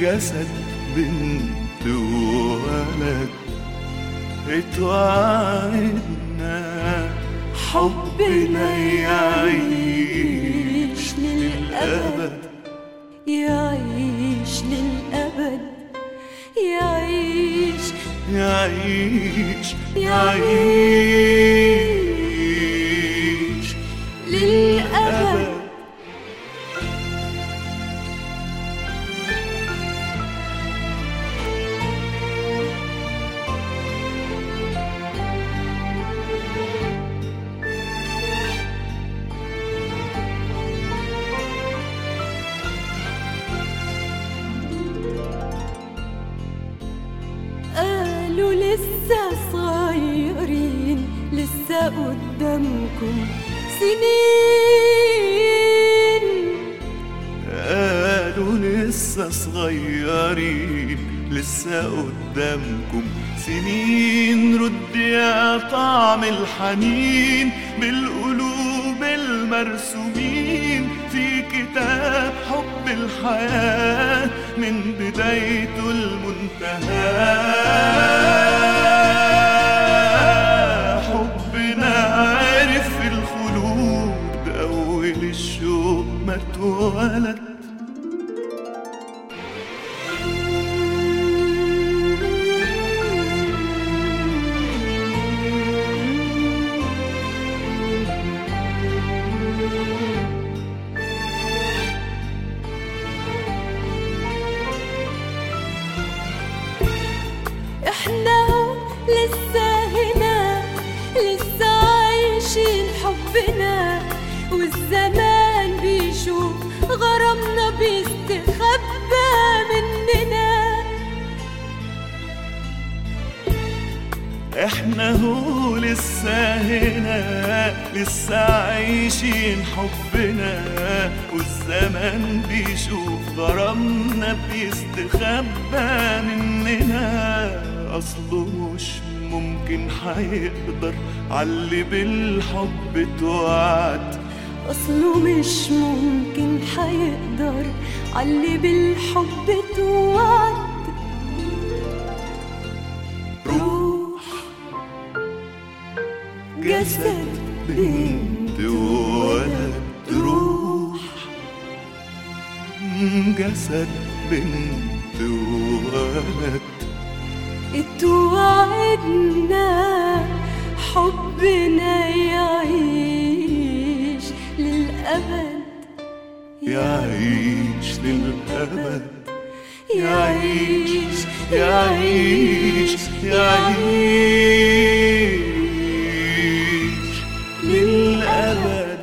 جسد بنت وولد اتوعدنا حبنا يعيش للأبد يعيش للأبد يعيش يعيش يعيش يعيش للأبد قالوا لسه صغيرين لسه قدامكم سنين قالوا لسه صغيرين لسه قدامكم سنين رد يا طعم الحنين بالقلوب المرسومين في كتاب حب الحياة من بدايته المنتهى حبنا عارف الخلود أول الشوق ما اتولد احنا لسه هنا لسه عايشين حبنا والزمان بيشوف غرامنا بيستخبى مننا احنا هو لسه هنا لسه عايشين حبنا والزمن بيشوف غرامنا بيستخبى مننا اصله مش ممكن هيقدر علي بالحب توعد اصله مش ممكن حيقدر علي بالحب توعد روح جسد بنت وولد روح جسد بنت وولد اتوعدنا حبنا يعيش للأبد يعيش للأبد يعيش يعيش يعيش للأبد